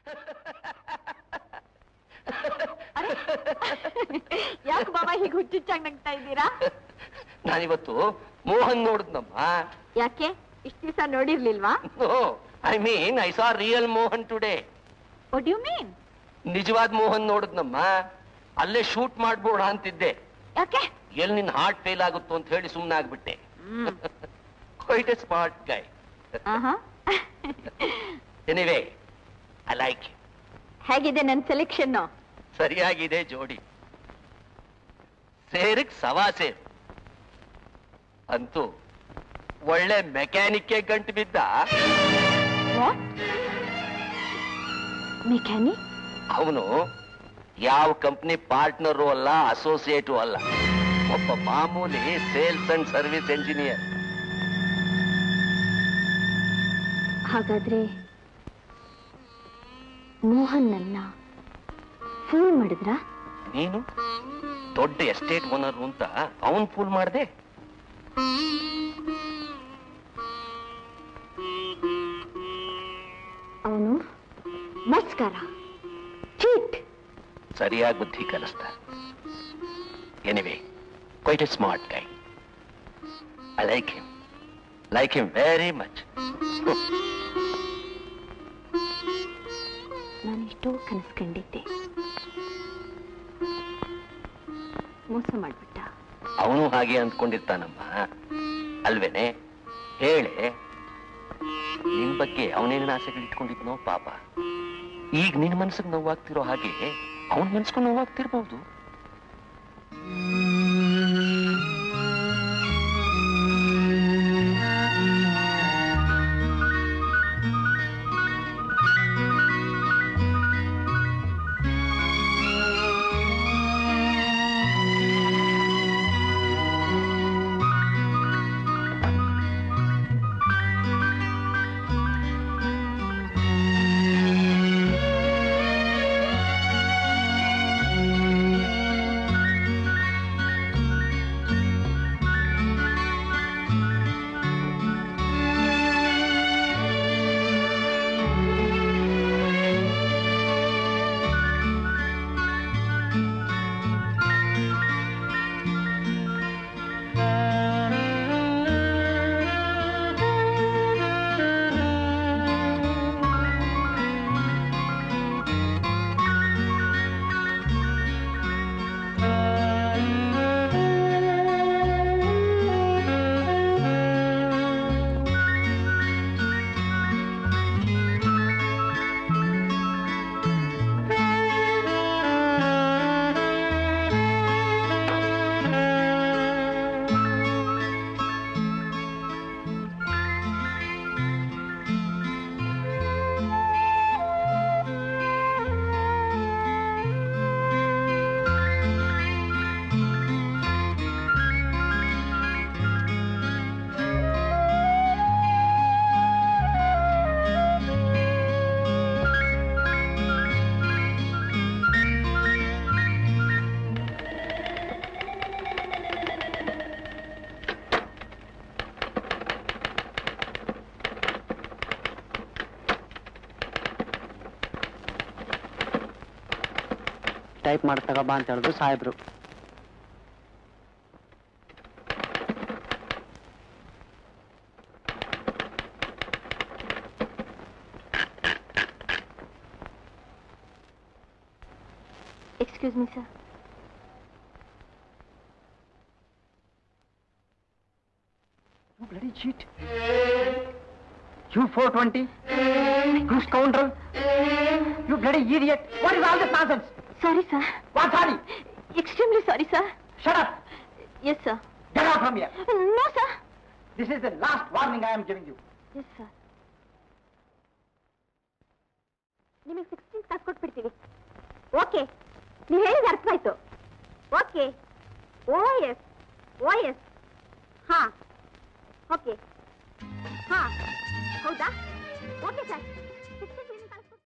ಯಾಕೆ ಬಾಬಾ ಹೀಗೆ ಹುಚ್ಚುಚ್ಚಾಗಿ ನಗ್ತಾ ಇದ್ದೀರಾ ನಾನಿವತ್ತು ಮೋಹನ್ ನೋಡಿದ್ನಮ್ಮ ಯಾಕೆ ಇಷ್ಟ ದಿವಸ ನೋಡಿರ್ಲಿಲ್ವಾ I mean I saw real Mohan today what you mean ನಿಜವಾದ ಮೋಹನ್ ನೋಡಿದ್ನಮ್ಮ ಅಲ್ಲೇ ಶೂಟ್ ಮಾಡ್ಬೋಣ ಅಂತಿದ್ದೆ ಯಾಕೆ ಎಲ್ಲಿ ನಿನ್ ಹಾರ್ಟ್ ಫೇಲ್ ಆಗುತ್ತೋ ಅಂತ ಹೇಳಿ ಸುಮ್ಮನೆ ಆಗ್ಬಿಟ್ಟೆ hmm. Quite a smart guy ಆಹಾ. ಎನಿವೇ ಐ ಲೈಕ್ ಹೇಗಿದೆ ನನ್ನ ಸೆಲೆಕ್ಷನ್ ಸರಿಯಾಗಿದೆ ಜೋಡಿ ಸೇರಿಗ್ ಸವಾ ಸೇರ್ ಅಂತೂ ಒಳ್ಳೆ ಮೆಕ್ಯಾನಿಕ್ಗೆ ಗಂಟು ಬಿದ್ದ ಮೆಕ್ಯಾನಿಕ್ ಅವನು ಯಾವ ಕಂಪ್ನಿ ಪಾರ್ಟ್ನರು ಅಲ್ಲ ಅಸೋಸಿಯೇಟು ಅಲ್ಲ ಒಬ್ಬ ಮಾಮೂಲಿ ಸೇಲ್ಸ್ ಅಂಡ್ ಸರ್ವಿಸ್ ಎಂಜಿನಿಯರ್ ಹಾಗಾದ್ರೆ ಮೋಹನ್ ನನ್ನ ಫೋನ್ ಮಾಡಿದ್ರಾ ನೀನು ದೊಡ್ಡ ಎಸ್ಟೇಟ್ ಓನರ್ ಅಂತ ಅವನ್ ಫೂಲ್ ಮಾಡ್ದೆ ಅವನು ಮಸ್ಕಾರ ಚೀಟ್ ಸರಿಯಾಗಿ ಬುದ್ಧಿ ಕಲಿಸ್ತ anyway quite a smart guy I like him like him very much ನಾನು ಎಷ್ಟೋ ಕನಸು ಕಂಡಿದ್ದೆ ಮೋಸ ಮಾಡ್ಬಿಟ್ಟ ಅವನು ಹಾಗೆ ಅಂದ್ಕೊಂಡಿರ್ತಾನಮ್ಮ ಅಲ್ವೇನೆ ಹೇಳೆ ನಿನ್ ಬಗ್ಗೆ ಅವನೇನೇನು ಆಸೆಗಳು ಇಟ್ಕೊಂಡಿದ್ನೋ ಪಾಪ ಈಗ ನಿನ್ ಮನ್ಸಿಗೆ ನೋವಾಗ್ತಿರೋ ಹಾಗೆ ಅವನ್ ಮನ್ಸ್ಗೂ ನೋವಾಗ್ತಿರ್ಬಹುದು ಟೈಪ್ ಮಾಡಿ ತಗೋಬಾ ಅಂತ ಹೇಳಿದ್ರು ಸಾಹೇಬ್ರು excuse me sir You bloody cheat. You 420. You scoundrel. You bloody idiot. What is all this nonsense? Sorry sir What sorry? Extremely sorry sir Shut up. Yes sir Get out from here. No sir This is the last warning I am giving you. Yes sir ನಿಮಗೆ sixteen ಕಾಸು ಕೊಟ್ಬಿಡ್ತೀವಿ okay ನೀವು ಹೇಳಿದ ಅರ್ಥ ಆಯ್ತು okay oh yes oh yes ಹಾ okay ಹಾ ಹೌದಾ ಓಕೆ ಸರ್